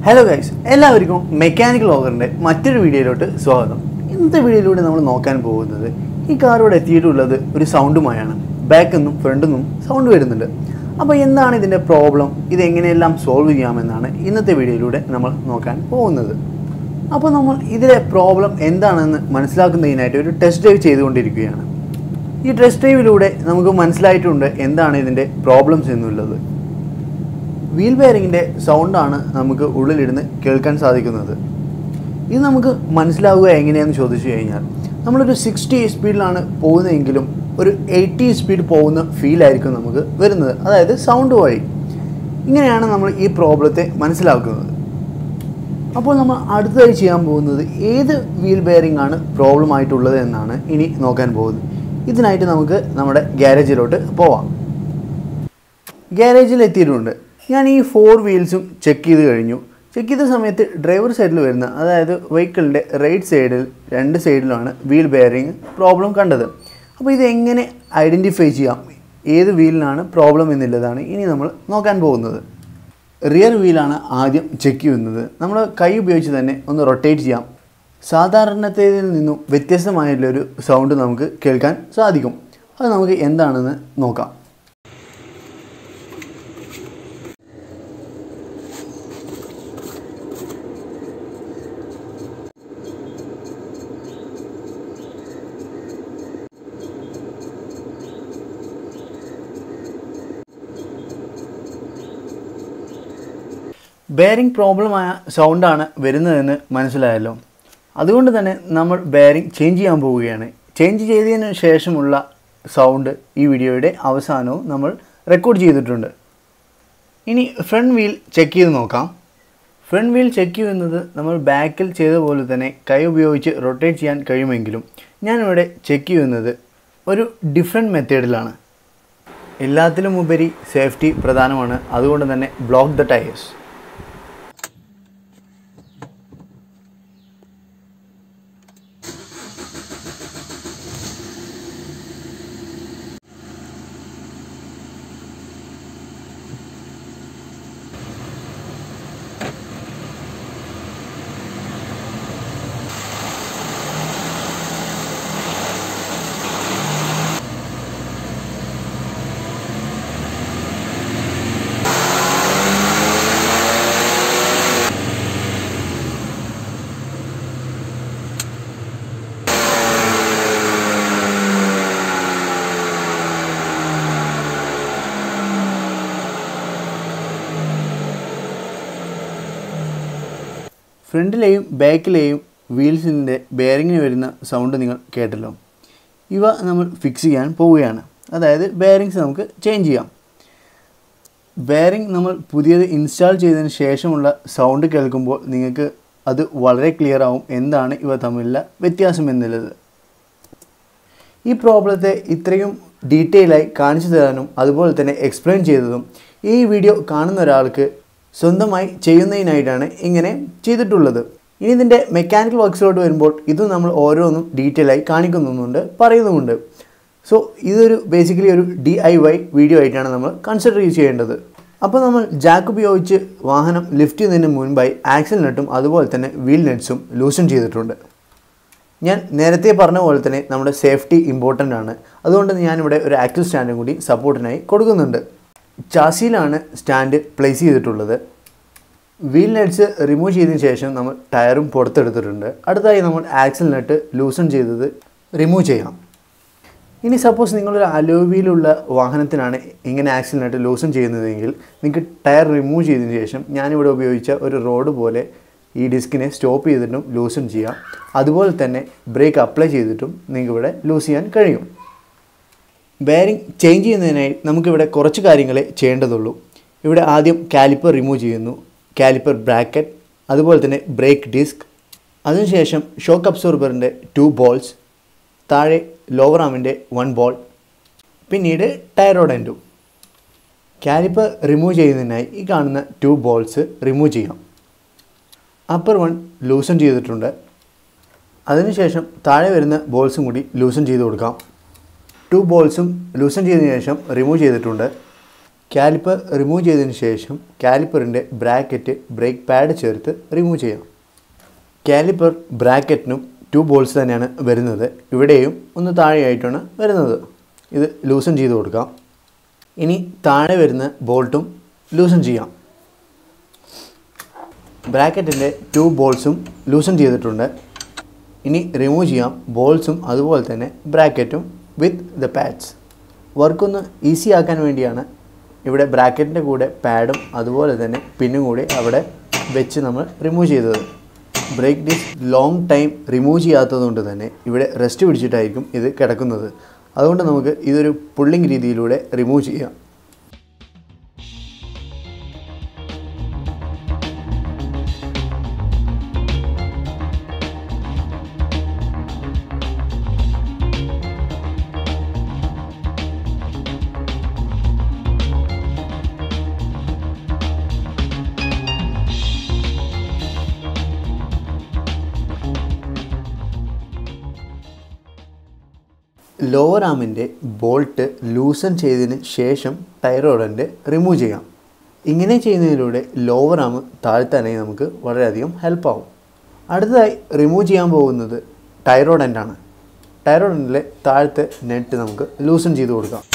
hello guys എല്ലാവർക്കും mechanical ഓഗറിൻ്റെ മറ്റൊരു വീഡിയോയിലോട്ട് സ്വാഗതം ഇന്നത്തെ വീഡിയോയിലൂടെ നമ്മൾ നോക്കാൻ പോകുന്നത് ഈ കാർ ഇവിടെ എത്തിയിട്ടുള്ളത് ഒരു സൗണ്ടുമായാണ് ബാക്കിൽ നിന്നും ഫ്രണ്ടിൽ നിന്നും സൗണ്ട് വരുന്നുണ്ട് അപ്പോൾ എന്താണ് ഇതിൻ്റെ പ്രോബ്ലം ഇതെങ്ങനെയെല്ലാം സോൾവ് ചെയ്യാമെന്നാണ് ഇന്നത്തെ വീഡിയോയിലൂടെ നമ്മൾ നോക്കാൻ പോകുന്നത് അപ്പോൾ നമ്മൾ ഇതിലെ പ്രോബ്ലം എന്താണെന്ന് മനസ്സിലാക്കുന്നതിനായിട്ട് ഒരു ടെസ്റ്റ് ഡ്രൈവ് ചെയ്തുകൊണ്ടിരിക്കുകയാണ് ഈ ടെസ്റ്റ് ഡ്രൈവിലൂടെ നമുക്ക് മനസ്സിലായിട്ടുണ്ട് എന്താണ് ഇതിൻ്റെ പ്രോബ്ലംസ് എന്നുള്ളത് വീൽ ബെയറിങ്ങിൻ്റെ സൗണ്ടാണ് നമുക്ക് ഉള്ളിലിരുന്ന് കേൾക്കാൻ സാധിക്കുന്നത് ഇത് നമുക്ക് മനസ്സിലാവുക എങ്ങനെയാണെന്ന് ചോദിച്ചു കഴിഞ്ഞാൽ നമ്മളൊരു സിക്സ്റ്റി സ്പീഡിലാണ് പോകുന്നതെങ്കിലും ഒരു എയ്റ്റി സ്പീഡ് പോകുന്ന ഫീലായിരിക്കും നമുക്ക് വരുന്നത് അതായത് സൗണ്ട് വഴി ഇങ്ങനെയാണ് നമ്മൾ ഈ പ്രോബ്ലത്തെ മനസ്സിലാക്കുന്നത് അപ്പോൾ നമ്മൾ അടുത്തതായി ചെയ്യാൻ പോകുന്നത് ഏത് വീൽ ബെയറിംഗ് ആണ് പ്രോബ്ലം ആയിട്ടുള്ളത് എന്നാണ് ഇനി നോക്കാൻ പോകുന്നത് ഇതിനായിട്ട് നമുക്ക് നമ്മുടെ ഗ്യാരേജിലോട്ട് പോവാം ഗ്യാരേജിൽ എത്തിയിട്ടുണ്ട് ഞാൻ ഈ ഫോർ വീൽസും ചെക്ക് ചെയ്ത് കഴിഞ്ഞു ചെക്ക് ചെയ്ത സമയത്ത് ഡ്രൈവർ സൈഡിൽ വരുന്ന അതായത് വെഹിക്കിളിൻ്റെ റൈറ്റ് സൈഡിൽ രണ്ട് സൈഡിലാണ് വീൽ ബെയറിങ് പ്രോബ്ലം കണ്ടത് അപ്പോൾ ഇത് എങ്ങനെ ഐഡൻറ്റിഫൈ ചെയ്യാം ഏത് വീലിനാണ് പ്രോബ്ലം എന്നുള്ളതാണ് ഇനി നമ്മൾ നോക്കാൻ പോകുന്നത് റിയർ വീലാണ് ആദ്യം ചെക്ക് ചെയ്യുന്നത് നമ്മൾ കൈ ഉപയോഗിച്ച് തന്നെ ഒന്ന് റൊട്ടേറ്റ് ചെയ്യാം സാധാരണത്തേതിൽ നിന്നും വ്യത്യസ്തമായിട്ടുള്ളൊരു സൗണ്ട് നമുക്ക് കേൾക്കാൻ സാധിക്കും അത് നമുക്ക് എന്താണെന്ന് നോക്കാം ബെയറിംഗ് പ്രോബ്ലമായ സൗണ്ടാണ് വരുന്നതെന്ന് മനസ്സിലായല്ലോ അതുകൊണ്ട് തന്നെ നമ്മൾ ബെയറിംഗ് ചേഞ്ച് ചെയ്യാൻ പോവുകയാണ് ചേഞ്ച് ചെയ്തതിന് ശേഷമുള്ള സൗണ്ട് ഈ വീഡിയോയുടെ അവസാനവും നമ്മൾ റെക്കോർഡ് ചെയ്തിട്ടുണ്ട് ഇനി ഫ്രണ്ട് വീൽ ചെക്ക് ചെയ്ത് നോക്കാം ഫ്രണ്ട് വീൽ ചെക്ക് ചെയ്യുന്നത് നമ്മൾ ബാക്കിൽ ചെയ്ത പോലെ തന്നെ കൈ ഉപയോഗിച്ച് റൊട്ടേറ്റ് ചെയ്യാൻ കഴിയുമെങ്കിലും ഞാനിവിടെ ചെക്ക് ചെയ്യുന്നത് ഒരു ഡിഫറെൻറ്റ് മെത്തേഡിലാണ് എല്ലാത്തിലും ഉപരി സേഫ്റ്റി പ്രധാനമാണ് അതുകൊണ്ട് തന്നെ ബ്ലോക്ക് ദ ടയേഴ്സ് ഫ്രണ്ടിലെയും ബാക്കിലെയും വീൽസിൻ്റെ ബെയറിങ്ങിന് വരുന്ന സൗണ്ട് നിങ്ങൾ കേട്ടല്ലോ ഇവ നമ്മൾ ഫിക്സ് ചെയ്യാൻ പോവുകയാണ് അതായത് ബെയറിങ്സ് നമുക്ക് ചേഞ്ച് ചെയ്യാം ബെയറിംഗ് നമ്മൾ പുതിയത് ഇൻസ്റ്റാൾ ചെയ്തതിന് ശേഷമുള്ള സൗണ്ട് കേൾക്കുമ്പോൾ നിങ്ങൾക്ക് അത് വളരെ ക്ലിയർ ആവും എന്താണ് ഇവ തമ്മിലുള്ള വ്യത്യാസം എന്നുള്ളത് ഈ പ്രോബ്ലത്തെ ഇത്രയും ഡീറ്റെയിൽ ആയി കാണിച്ചു തരാനും അതുപോലെ തന്നെ എക്സ്പ്ലെയിൻ ചെയ്തതും ഈ വീഡിയോ കാണുന്ന ഒരാൾക്ക് സ്വന്തമായി ചെയ്യുന്നതിനായിട്ടാണ് ഇങ്ങനെ ചെയ്തിട്ടുള്ളത് ഇനി ഇതിൻ്റെ മെക്കാനിക്കൽ വർക്ക്സിലോട്ട് വരുമ്പോൾ ഇത് നമ്മൾ ഓരോന്നും ഡീറ്റെയിൽ ആയി കാണിക്കുന്നുമുണ്ട് പറയുന്നുമുണ്ട് സോ ഇതൊരു ബേസിക്കലി ഒരു ഡി ഐ വൈ വീഡിയോ ആയിട്ടാണ് നമ്മൾ കൺസിഡർ ചെയ്യേണ്ടത് അപ്പോൾ നമ്മൾ ജാക്ക് ഉപയോഗിച്ച് വാഹനം ലിഫ്റ്റ് ചെയ്യുന്നതിന് മുൻപായി ആക്സിൽ നട്ടും അതുപോലെ തന്നെ വീൽ നെറ്റ്സും ലൂസൺ ചെയ്തിട്ടുണ്ട് ഞാൻ നേരത്തെ പറഞ്ഞ പോലെ തന്നെ നമ്മുടെ സേഫ്റ്റി ഇമ്പോർട്ടൻ്റ് ആണ് അതുകൊണ്ട് ഞാനിവിടെ ഒരു ആക്സിൽ സ്റ്റാൻഡും കൂടി സപ്പോർട്ടിനായി കൊടുക്കുന്നുണ്ട് ചാസിയിലാണ് സ്റ്റാൻഡ് പ്ലേസ് ചെയ്തിട്ടുള്ളത് വീൽ നെറ്റ്സ് റിമൂവ് ചെയ്തതിന് ശേഷം നമ്മൾ ടയറും പുറത്തെടുത്തിട്ടുണ്ട് അടുത്തായി നമ്മൾ ആക്സിൽ നട്ട് ലൂസൺ ചെയ്തത് റിമൂവ് ചെയ്യാം ഇനി സപ്പോസ് നിങ്ങളൊരു അലോവിയിലുള്ള വാഹനത്തിനാണ് ഇങ്ങനെ ആക്സിൽ നട്ട് ലൂസൺ ചെയ്യുന്നതെങ്കിൽ നിങ്ങൾക്ക് ടയർ റിമൂവ് ചെയ്തതിന് ശേഷം ഞാനിവിടെ ഉപയോഗിച്ച ഒരു റോഡ് പോലെ ഈ ഡിസ്കിനെ സ്റ്റോപ്പ് ചെയ്തിട്ടും ലൂസൺ ചെയ്യാം അതുപോലെ തന്നെ ബ്രേക്ക് അപ്ലൈ ചെയ്തിട്ടും നിങ്ങൾക്ക് ഇവിടെ ലൂസ് ചെയ്യാൻ കഴിയും ബെയറിംഗ് ചേഞ്ച് ചെയ്യുന്നതിനായി നമുക്കിവിടെ കുറച്ച് കാര്യങ്ങളെ ചെയ്യേണ്ടതുള്ളൂ ഇവിടെ ആദ്യം കാലിപ്പർ റിമൂവ് ചെയ്യുന്നു കാലിപ്പർ ബ്രാക്കറ്റ് അതുപോലെ തന്നെ ബ്രേക്ക് ഡിസ്ക് അതിനുശേഷം ഷോക്ക് അബ്സോർബറിൻ്റെ ടു ബോൾസ് താഴെ ലോവർ ആമിൻ്റെ വൺ ബോൾ പിന്നീട് ടയറോഡൻറ്റും കാലിപ്പർ റിമൂവ് ചെയ്യുന്നതിനായി ഈ കാണുന്ന ടു ബോൾസ് റിമൂവ് ചെയ്യാം അപ്പർ വൺ ലൂസൺ ചെയ്തിട്ടുണ്ട് അതിനുശേഷം താഴെ വരുന്ന ബോൾസും കൂടി ലൂസൺ ചെയ്ത് കൊടുക്കാം ടു ബോൾസും ലൂസൺ ചെയ്തതിനു ശേഷം റിമൂവ് ചെയ്തിട്ടുണ്ട് കാലിപ്പർ റിമൂവ് ചെയ്തതിന് ശേഷം കാലിപ്പറിൻ്റെ ബ്രാക്കറ്റ് ബ്രേക്ക് പാഡ് ചേർത്ത് റിമൂവ് ചെയ്യാം കാലിപ്പർ ബ്രാക്കറ്റിനും ടു ബോൾസ് തന്നെയാണ് വരുന്നത് ഇവിടെയും ഒന്ന് താഴെയായിട്ടാണ് വരുന്നത് ഇത് ലൂസൺ ചെയ്ത് കൊടുക്കാം ഇനി താഴെ വരുന്ന ബോൾട്ടും ലൂസൺ ചെയ്യാം ബ്രാക്കറ്റിൻ്റെ ടു ബോൾസും ലൂസൺ ചെയ്തിട്ടുണ്ട് ഇനി റിമൂവ് ചെയ്യാം ബോൾസും അതുപോലെ തന്നെ ബ്രാക്കറ്റും വിത്ത് ദ പാഡ്സ് വർക്കൊന്ന് ഈസി ആക്കാൻ വേണ്ടിയാണ് ഇവിടെ ബ്രാക്കറ്റിൻ്റെ കൂടെ പാഡും അതുപോലെ തന്നെ പിന്നും കൂടി അവിടെ വെച്ച് നമ്മൾ റിമൂവ് ചെയ്തത് brake disc long time remove ചെയ്യാത്തതുകൊണ്ട് തന്നെ ഇവിടെ റെസ്റ്റ് പിടിച്ചിട്ടായിരിക്കും ഇത് കിടക്കുന്നത് അതുകൊണ്ട് നമുക്ക് ഇതൊരു പുള്ളിങ് രീതിയിലൂടെ റിമൂവ് ചെയ്യാം ലോവർ ആമിൻ്റെ ബോൾട്ട് ലൂസൺ ചെയ്തതിന് ശേഷം ടൈറോഡൻ്റെ റിമൂവ് ചെയ്യാം ഇങ്ങനെ ചെയ്യുന്നതിലൂടെ ലോവർ ആം താഴ്ത്താനായി നമുക്ക് വളരെയധികം ഹെൽപ്പ് ആവും അടുത്തതായി റിമൂവ് ചെയ്യാൻ പോകുന്നത് ടൈറോഡൻ്റാണ് ടൈറോഡൻറ്റിലെ താഴത്തെ നെറ്റ് നമുക്ക് ലൂസൺ ചെയ്ത് കൊടുക്കാം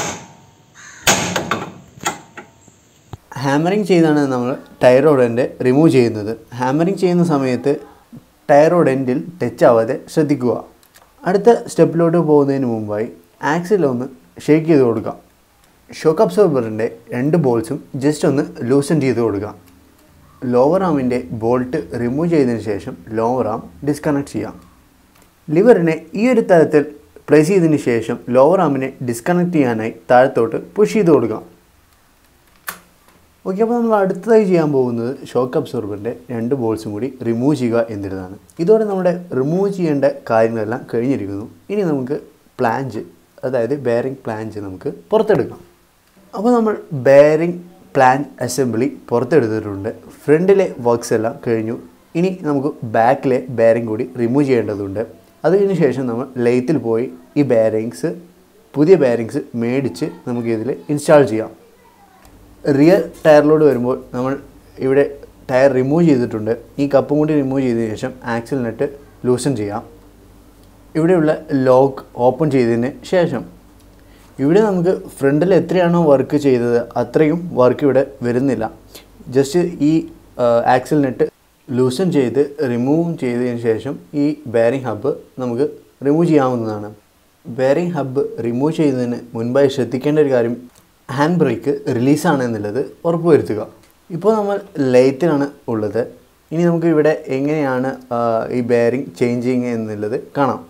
ഹാമറിങ് ചെയ്താണ് നമ്മൾ ടൈറോഡൻ്റെ റിമൂവ് ചെയ്യുന്നത് ഹാമറിങ് ചെയ്യുന്ന സമയത്ത് ടൈറോഡെൻറ്റിൽ ടച്ച് ആവാതെ ശ്രദ്ധിക്കുക അടുത്ത സ്റ്റെപ്പിലോട്ട് പോകുന്നതിന് മുമ്പായി ആക്സിൽ ഒന്ന് ഷേക്ക് ചെയ്ത് കൊടുക്കാം ഷോക്ക് അബ്സോർബറിൻ്റെ രണ്ട് ബോൾസും ജസ്റ്റ് ഒന്ന് ലൂസൺ ചെയ്ത് കൊടുക്കാം ലോവർ ആമിൻ്റെ ബോൾട്ട് റിമൂവ് ചെയ്തതിന് ശേഷം ലോവർ ആം ഡിസ്കണക്ട് ചെയ്യാം ലിവറിനെ ഈ ഒരു തരത്തിൽ പ്ലേസ് ചെയ്തതിന് ശേഷം ലോവർ ആമിനെ ഡിസ്കണക്ട് ചെയ്യാനായി താഴത്തോട്ട് പുഷ് ചെയ്ത് കൊടുക്കാം ഓക്കെ അപ്പോൾ നമ്മൾ അടുത്തതായി ചെയ്യാൻ പോകുന്നത് ഷോക്ക് അബ്സോർബറിൻ്റെ രണ്ട് ബോൾസും കൂടി റിമൂവ് ചെയ്യുക എന്നതാണ് ഇതോടെ നമ്മുടെ റിമൂവ് ചെയ്യേണ്ട കാര്യങ്ങളെല്ലാം കഴിഞ്ഞിരിക്കുന്നു ഇനി നമുക്ക് പ്ലാഞ്ച് അതായത് ബെയറിംഗ് പ്ലാഞ്ച് നമുക്ക് പുറത്തെടുക്കാം അപ്പോൾ നമ്മൾ ബെയറിംഗ് പ്ലാൻ അസംബ്ലി പുറത്തെടുത്തിട്ടുണ്ട് ഫ്രണ്ടിലെ വർക്ക്സ് എല്ലാം കഴിഞ്ഞു ഇനി നമുക്ക് ബാക്കിലെ ബെയറിംഗ് കൂടി റിമൂവ് ചെയ്യേണ്ടതുണ്ട് അതിന് ശേഷം നമ്മൾ ലെയ്ത്തിൽ പോയി ഈ ബെയറിങ്സ് പുതിയ ബെയറിങ്സ് മേടിച്ച് നമുക്ക് ഇതിൽ ഇൻസ്റ്റാൾ ചെയ്യാം റിയർ ടയറിലോട്ട് വരുമ്പോൾ നമ്മൾ ഇവിടെ ടയർ റിമൂവ് ചെയ്തിട്ടുണ്ട് ഈ കപ്പും കൂടി റിമൂവ് ചെയ്തതിന് ശേഷം ആക്സിൽ നെറ്റ് ലൂസൺ ചെയ്യാം ഇവിടെയുള്ള ലോക്ക് ഓപ്പൺ ചെയ്തതിന് ശേഷം ഇവിടെ നമുക്ക് ഫ്രണ്ടിൽ എത്രയാണോ വർക്ക് ചെയ്തത് അത്രയും വർക്ക് ഇവിടെ വരുന്നില്ല ജസ്റ്റ് ഈ ആക്സിൽ നെറ്റ് ലൂസൺ ചെയ്ത് റിമൂവ് ചെയ്തതിന് ശേഷം ഈ ബെയറിംഗ് ഹബ്ബ് നമുക്ക് റിമൂവ് ചെയ്യാവുന്നതാണ് ബെയറിംഗ് ഹബ്ബ് റിമൂവ് ചെയ്യുന്നതിന് മുൻപായി ശ്രദ്ധിക്കേണ്ട ഒരു കാര്യം ഹാൻഡ് ബ്രേക്ക് റിലീസാണ് എന്നുള്ളത് ഉറപ്പുവരുത്തുക ഇപ്പോൾ നമ്മൾ ലെയ്ത്തിലാണ് ഉള്ളത് ഇനി നമുക്ക് ഇവിടെ എങ്ങനെയാണ് ആ, ഈ ബെയറിംഗ് ചേഞ്ച് ചെയ്യുക എന്നുള്ളത് കാണാം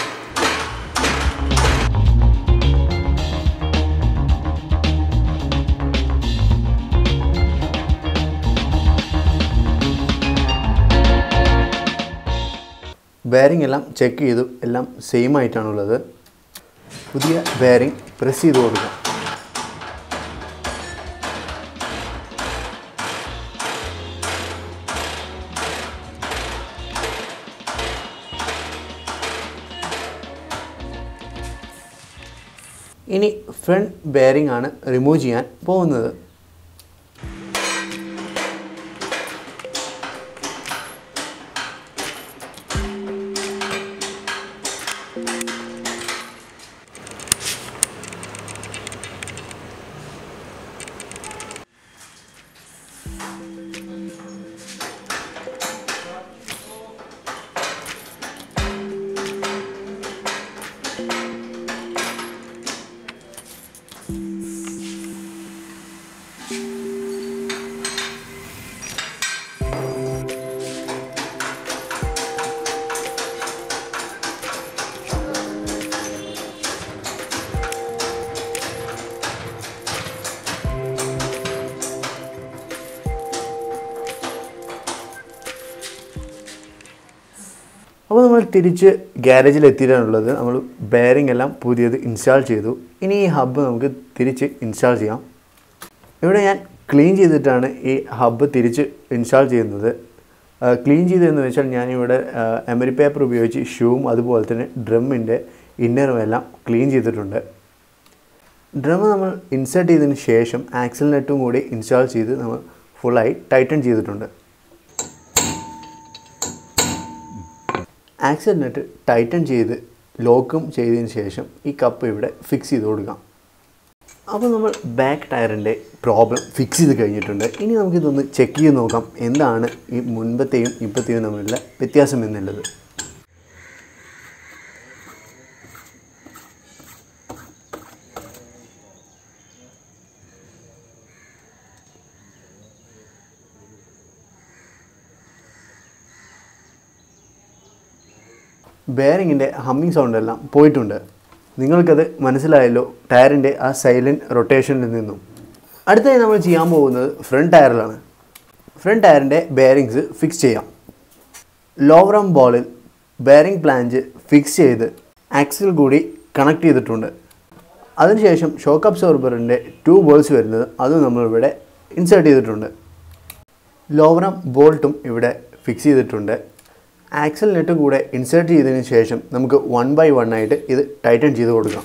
ബെയറിംഗ് എല്ലാം ചെക്ക് ചെയ്തു എല്ലാം സെയിം ആയിട്ടാണുള്ളത് പുതിയ ബെയറിംഗ് പ്രസ് ചെയ്ത് കൊടുക്കുക ഇനി ഫ്രണ്ട് ബെയറിംഗ് ആണ് റിമൂവ് ചെയ്യാൻ പോകുന്നത് അപ്പോൾ നമ്മൾ തിരിച്ച് ഗ്യാരേജിൽ എത്തിയിട്ടുള്ളത് നമ്മൾ ബെയറിംഗ് എല്ലാം പുതിയത് ഇൻസ്റ്റാൾ ചെയ്തു ഇനി ഈ ഹബ്ബ് നമുക്ക് തിരിച്ച് ഇൻസ്റ്റാൾ ചെയ്യാം ഇവിടെ ഞാൻ ക്ലീൻ ചെയ്തിട്ടാണ് ഈ ഹബ്ബ് തിരിച്ച് ഇൻസ്റ്റാൾ ചെയ്യുന്നത് ക്ലീൻ ചെയ്തതെന്ന് വെച്ചാൽ ഞാനിവിടെ എമരി പേപ്പർ ഉപയോഗിച്ച് ഷൂവും അതുപോലെ തന്നെ ഡ്രമ്മിൻ്റെ ഇന്നറും എല്ലാം ക്ലീൻ ചെയ്തിട്ടുണ്ട് ഡ്രം നമ്മൾ ഇൻസേർട്ട് ചെയ്തതിന് ശേഷം ആക്സൽ നെറ്റും കൂടി ഇൻസ്റ്റാൾ ചെയ്ത് നമ്മൾ ഫുള്ളായി ടൈറ്റൺ ചെയ്തിട്ടുണ്ട് ആക്സൽ നെറ്റ് ടൈറ്റൺ ചെയ്ത് ലോക്കും ചെയ്തതിന് ശേഷം ഈ കപ്പ് ഇവിടെ ഫിക്സ് ചെയ്ത് കൊടുക്കാം അപ്പോൾ നമ്മൾ ബാക്ക് ടയറിൻ്റെ പ്രോബ്ലം ഫിക്സ് ചെയ്ത് കഴിഞ്ഞിട്ടുണ്ട് ഇനി നമുക്കിതൊന്ന് ചെക്ക് ചെയ്ത് നോക്കാം എന്താണ് ഈ മുൻപത്തെയും ഇപ്പോഴത്തെയും തമ്മിലുള്ള വ്യത്യാസം എന്നുള്ളത് ബെയറിങ്ങിൻ്റെ ഹമ്മിങ് സൗണ്ട് എല്ലാം പോയിട്ടുണ്ട് നിങ്ങൾക്കത് മനസ്സിലായല്ലോ ടയറിൻ്റെ ആ സൈലൻറ്റ് റൊട്ടേഷനിൽ നിന്നും അടുത്തായി നമ്മൾ ചെയ്യാൻ പോകുന്നത് ഫ്രണ്ട് ടയറിലാണ് ഫ്രണ്ട് ടയറിൻ്റെ ബെയറിങ്സ് ഫിക്സ് ചെയ്യാം ലോവറം ബോളിൽ ബെയറിംഗ് പ്ലാഞ്ച് ഫിക്സ് ചെയ്ത് ആക്സിൽ കൂടി കണക്ട് ചെയ്തിട്ടുണ്ട് അതിനുശേഷം ഷോക്ക് അബ്സോർബറിൻ്റെ ടു ബോൾസ് വരുന്നത് അതും നമ്മളിവിടെ ഇൻസേർട്ട് ചെയ്തിട്ടുണ്ട് ലോവറം ബോൾട്ടും ഇവിടെ ഫിക്സ് ചെയ്തിട്ടുണ്ട് ആക്സൽ നെറ്റ് കൂടെ ഇൻസേർട്ട് ചെയ്തതിന് ശേഷം നമുക്ക് വൺ ബൈ വൺ ആയിട്ട് ഇത് ടൈറ്റൺ ചെയ്ത് കൊടുക്കാം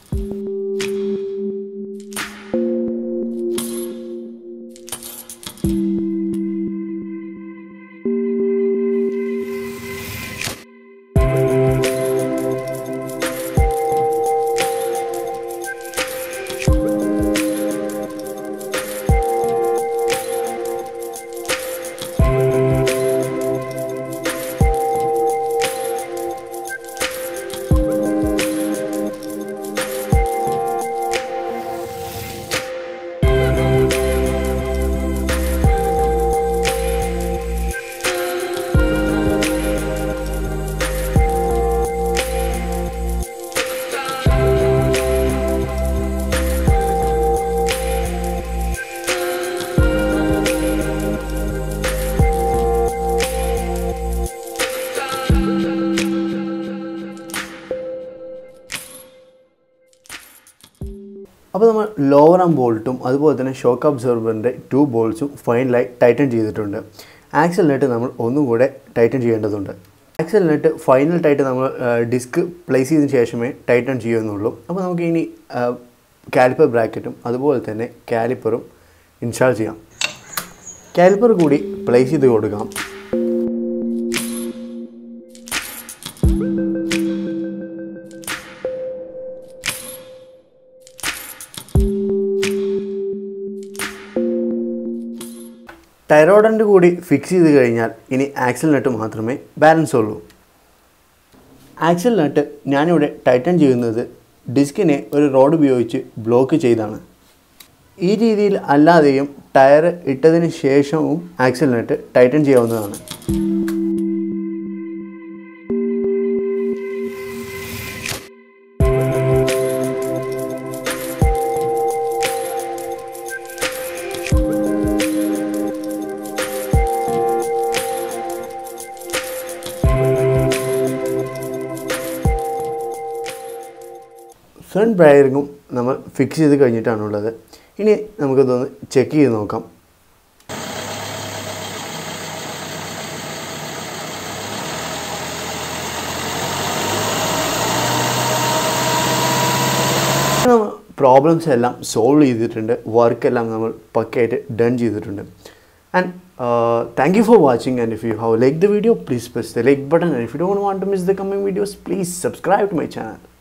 അപ്പോൾ നമ്മൾ ലോവർ ആം ബോൾട്ടും അതുപോലെ തന്നെ ഷോക്ക് അബ്സോർബറിൻ്റെ ടു ബോൾസും ഫൈനലായി ടൈറ്റൺ ചെയ്തിട്ടുണ്ട് ആക്സൽ നെറ്റ് നമ്മൾ ഒന്നും കൂടെ ടൈറ്റൺ ചെയ്യേണ്ടതുണ്ട് ആക്സൽ നെറ്റ് ഫൈനൽ ടൈറ്റ് നമ്മൾ ഡിസ്ക് പ്ലേസ് ചെയ്തതിന് ശേഷമേ ടൈറ്റൺ ചെയ്യുന്നുള്ളൂ അപ്പോൾ നമുക്ക് ഇനി കാലിപ്പർ ബ്രാക്കറ്റും അതുപോലെ തന്നെ കാലിപ്പറും ഇൻസ്റ്റാൾ ചെയ്യാം കാലിപ്പർ കൂടി പ്ലേസ് ചെയ്ത് കൊടുക്കാം ടൈറോഡൻ്റ് കൂടി ഫിക്സ് ചെയ്ത് കഴിഞ്ഞാൽ ഇനി ആക്സൽ നട്ട് മാത്രമേ ബാലൻസ് ഉള്ളൂ ആക്സൽ നട്ട് ഞാനിവിടെ ടൈറ്റൺ ചെയ്യുന്നത് ഡിസ്കിനെ ഒരു റോഡ് ഉപയോഗിച്ച് ബ്ലോക്ക് ചെയ്താണ് ഈ രീതിയിൽ അല്ലാതെയും ടയർ ഇട്ടതിന് ശേഷവും ആക്സൽ നട്ട് ടൈറ്റൺ ചെയ്യാവുന്നതാണ് ഫ്രണ്ട് ബ്രയറിങ്ങും നമ്മൾ ഫിക്സ് ചെയ്ത് കഴിഞ്ഞിട്ടാണുള്ളത് ഇനി നമുക്കിതൊന്ന് ചെക്ക് ചെയ്ത് നോക്കാം പ്രോബ്ലംസ് എല്ലാം സോൾവ് ചെയ്തിട്ടുണ്ട് വർക്കെല്ലാം നമ്മൾ പക്കയായിട്ട് ഡൺ ചെയ്തിട്ടുണ്ട് and thank you for watching and if you have like the video please press the like button and if you don't want to miss the coming videos please subscribe to my channel